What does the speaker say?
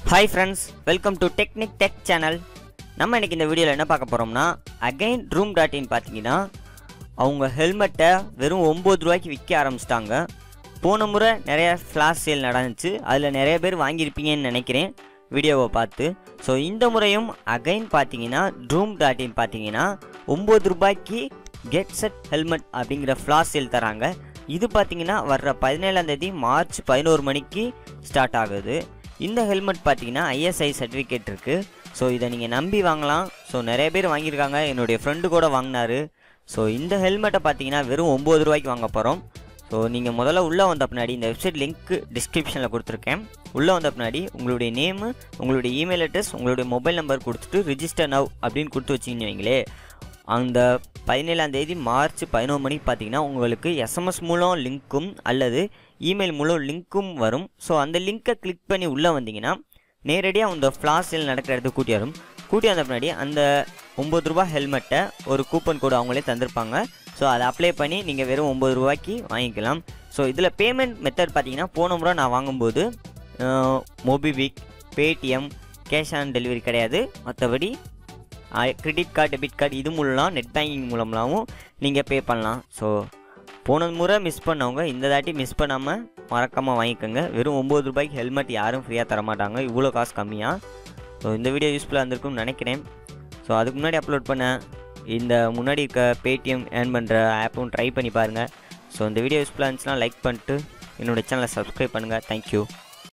hi friends welcome to technique tech channel நம்ம இன்னைக்கு இந்த வீடியோவில் என்ன பார்க்க போகிறோம்னா அகைன் ரூம் டாட் இன் பார்த்தீங்கன்னா அவங்க ஹெல்மெட்டை வெறும் ஒம்பது ரூபாய்க்கு விற்க ஆரம்பிச்சிட்டாங்க போன முறை நிறைய ஃப்ளாஷ் சேல் நடந்துச்சு அதில் நிறைய பேர் வாங்கியிருப்பீங்கன்னு நினைக்கிறேன் வீடியோவை பார்த்து ஸோ இந்த முறையும் அகைன் பார்த்தீங்கன்னா ட்ரூம் டாட் இன் பார்த்தீங்கன்னா ஒம்பது ரூபாய்க்கு கெட் செட் ஹெல்மெட் அப்படிங்கிற ஃப்ளாஷ் சேல் தராங்க இது பார்த்தீங்கன்னா வர்ற பதினேழாம் தேதி மார்ச் பதினோரு மணிக்கு ஸ்டார்ட் ஆகுது இந்த ஹெல்மெட் பார்த்தீங்கன்னா ஐஎஸ்ஐ சர்டிஃபிகேட் இருக்குது ஸோ இதை நீங்கள் நம்பி வாங்கலாம் ஸோ நிறைய பேர் வாங்கியிருக்காங்க என்னுடைய ஃப்ரெண்டு கூட வாங்கினாரு ஸோ இந்த ஹெல்மெட்டை பார்த்தீங்கன்னா வெறும் ஒம்பது ரூபாய்க்கு வாங்க போகிறோம் ஸோ நீங்கள் முதல்ல உள்ளே வந்த பின்னாடி இந்த வெப்சைட் லிங்க் டிஸ்கிரிப்ஷனில் கொடுத்துருக்கேன் உள்ளே வந்த பின்னாடி உங்களுடைய நேமு உங்களுடைய இமெயில் அட்ரஸ் உங்களுடைய மொபைல் நம்பர் கொடுத்துட்டு ரிஜிஸ்டர் நவ் அப்படின்னு கொடுத்து வச்சிங்கன்னு வைங்களே அந்த பதினேழாம் தேதி மார்ச் பதினோரு மணிக்கு பார்த்தீங்கன்னா உங்களுக்கு எஸ்எம்எஸ் மூலம் லிங்க்கும் அல்லது இமெயில் மூலம் லிங்க்கும் வரும் ஸோ அந்த லிங்க்கை கிளிக் பண்ணி உள்ளே வந்தீங்கன்னா நேரடியாக அந்த ஃப்ளாஷ் சேல் நடக்கிற இடத்துக்கு கூட்டி வரும் கூட்டி வந்த பின்னாடி அந்த ஒம்பது ரூபா ஹெல்மெட்டை ஒரு கூப்பன் கோடு அவங்களே தந்திருப்பாங்க ஸோ அதை அப்ளை பண்ணி நீங்கள் வெறும் ஒம்பது ரூபாய்க்கு வாங்கிக்கலாம் ஸோ இதில் பேமெண்ட் மெத்தட் பார்த்தீங்கன்னா போன முறை நான் வாங்கும்போது Mobikwik Paytm cash on delivery கிடையாது மற்றபடி கிரெடிட் கார்டு டெபிட் கார்டு இது மூலம் நெட் பேங்கிங் மூலமாகவும் நீங்கள் பே பண்ணலாம் ஸோ போன முறை மிஸ் பண்ணவங்க இந்த தாட்டி மிஸ் பண்ணாமல் மறக்காமல் வாங்கிக்கோங்க வெறும் ஒம்பது ரூபாய்க்கு ஹெல்மெட் யாரும் ஃப்ரீயாக தர மாட்டாங்க இவ்வளோ காசு கம்மியாக ஸோ இந்த வீடியோ யூஸ்ஃபுல்லாக இருந்திருக்கும்னு நினைக்கிறேன் ஸோ அதுக்கு முன்னாடி அப்லோட் பண்ண இந்த முன்னாடி இருக்க பேடிஎம் ஏர்ன் பண்ணுற ஆப்பும் ட்ரை பண்ணி பாருங்கள் ஸோ இந்த வீடியோ யூஸ்ஃபுல்லாக இருந்துச்சுன்னா லைக் பண்ணிட்டு என்னோடய சேனலை சப்ஸ்கிரைப் பண்ணுங்கள் தேங்க்யூ